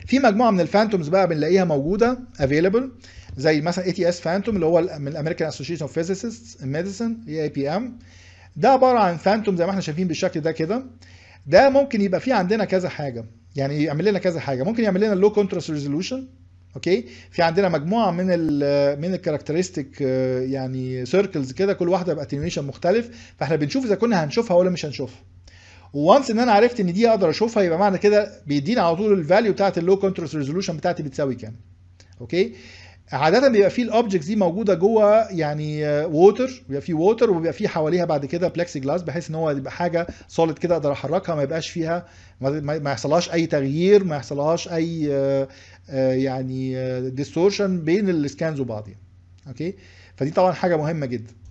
في مجموعه من الفانتومز بقى بنلاقيها موجوده افيلبل زي مثلا اي تي اس فانتوم اللي هو من الامريكان اسوشيشن اوف فيزيسيست ميديسن اي بي ام ده عباره عن فانتوم زي ما احنا شايفين بالشكل ده كده ده ممكن يبقى فيه عندنا كذا حاجه يعني يعمل لنا كذا حاجه ممكن يعمل لنا لو كونتراست ريزولوشن اوكي في عندنا مجموعه من ال من الكاركترستيك يعني سيركلز كده كل واحده باتنيويشن مختلف فاحنا بنشوف اذا كنا هنشوفها ولا مش هنشوفها وانس ان انا عرفت ان دي اقدر اشوفها يبقى معنى كده بيدينا على طول الفاليو بتاعت اللو كونتراست ريزولوشن بتاعتي بتساوي كام اوكي عاده بيبقى فيه الاوبجكتس دي موجوده جوه يعني ووتر بيبقى فيه ووتر وبيبقى فيه حواليها بعد كده بلكسي جلاس بحيث ان هو يبقى حاجه سوليد كده اقدر احركها ما يبقاش فيها ما يحصلهاش اي تغيير ما يحصلهاش اي يعني ديستورشن بين السكانز وبعض اوكي فدي طبعا حاجه مهمه جدا